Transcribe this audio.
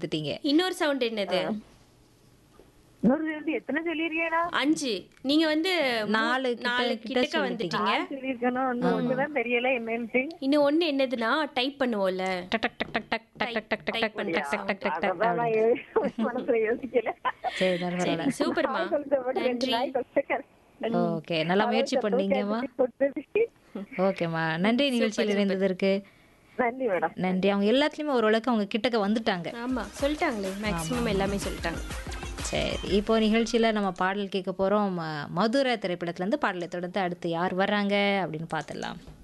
கொடுத்துட்டீங்க இன்னொரு சவுண்ட் என்னது இன்னொரு ரெண்டு எத்தனை சொல்லியிருக்கேனா அஞ்சு நீங்க வந்து மூ- நாலு கிட்ட- நாலு கிட்ட கிட்டக்க சொல்லிட்டீங்க. வந்துட்டீங்க சொல்லியிருக்கேனா ஒண்ணு ஒண்ணுதான் தெரியல என்னன்ட்டு இன்னும் ஒண்ணு என்னதுன்னா டைப் பண்ணுவோம்ல டக் டக் டக் டக் டக் டக் டக் டக் டக் டக் டக் டக் டக் டக் டக் அதான் நான் யோ- மனசுல யோசிக்கல சரி பரவாயில்ல சூப்பர்மா நாய் சொல்லிட்ட பாரு, ரெண்டு நன்றி நாய் சொல்லிட்டேன். ஓகே நல்லா முயற்சி பண்ணீங்கம்மா கொடுத்ததுக்கு ஓகேம்மா நன்றி நிகழ்ச்சியில் இணைந்ததற்கு நன்றி மேடம் நன்றி அவங்க எல்லாத்துலயுமே ஓரளவுக்கு அவங்க கிட்டக்க வந்துட்டாங்க ஆமா சொல்லிட்டாங்களே மேக்ஸிமம் எல்லாமே சொல்லிட்டாங்க சரி இப்போ நிகழ்ச்சியில நம்ம பாடல் கேட்க போறோம் ம- மதுரை திரைப்படத்துல இருந்து பாடலை தொடர்ந்து அடுத்து யார் வர்றாங்க அப்படின்னு பார்த்துடலாம்